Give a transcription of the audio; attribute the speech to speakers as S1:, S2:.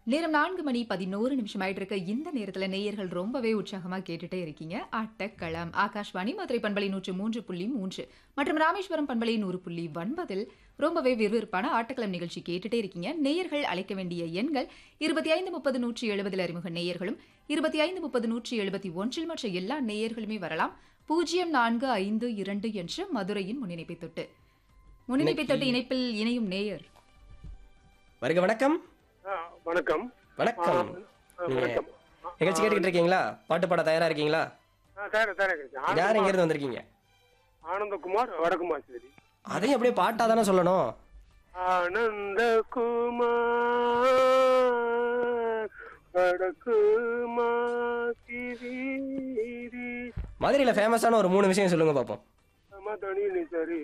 S1: நேரம் நான்கு மணி பதினோரு நிமிஷம் ஆயிட்டு இருக்க இந்த நேரத்துல நேயர்கள் ரொம்பவே உற்சாகமா கேட்டுட்டே இருக்கீங்க ஆட்டக்களம் ஆகாஷ்வாணி மதுரை பண்பலை நூற்று மூன்று புள்ளி மூன்று மற்றும் ராமேஸ்வரம் பண்பலை நூறு புள்ளி ஒன்பதில் ரொம்பவே விறுவிறுப்பான ஆட்டக்களம் நிகழ்ச்சி கேட்டுட்டே இருக்கீங்க நேயர்கள் அழைக்க வேண்டிய எண்கள் இருபத்தி ஐந்து முப்பது நூற்றி எழுபதில் அறிமுக நேயர்களும் இருபத்தி ஐந்து முப்பது நூற்றி எழுபத்தி ஒன்றில் மற்ற எல்லா நேயர்களுமே வரலாம் பூஜ்ஜியம் நான்கு ஐந்து இரண்டு என்ற மதுரையின் முன்னிணைப்பை தொட்டு முன்னிணைப்பை தொட்டு இணைப்பில் இணையும் நேயர்
S2: வருக வணக்கம்
S3: ஆ, வணக்கம்
S2: வணக்கம்
S3: ஆ,
S2: நீங்க
S3: வணக்கம்
S2: நிகழ்ச்சி கேட்டுக்கிட்டு இருக்கீங்களா பாட்டு பாட தயாரா இருக்கீங்களா
S3: ஆ, தயாரா தயாரா இருக்கு.
S2: யார்
S3: ஆனந்தகுமார்
S2: எங்க இருந்து வந்திருக்கீங்க
S3: ஆனந்தகுமார் வடக்குமார் சரி
S2: அதையும் அப்படியே பாட்டா தானே சொல்லணும்
S3: ஆனந்தகுமார் வடக்குமார்
S2: மதுரையில ஃபேமஸான ஒரு மூணு விஷயம் சொல்லுங்க பாப்போம்
S3: சரி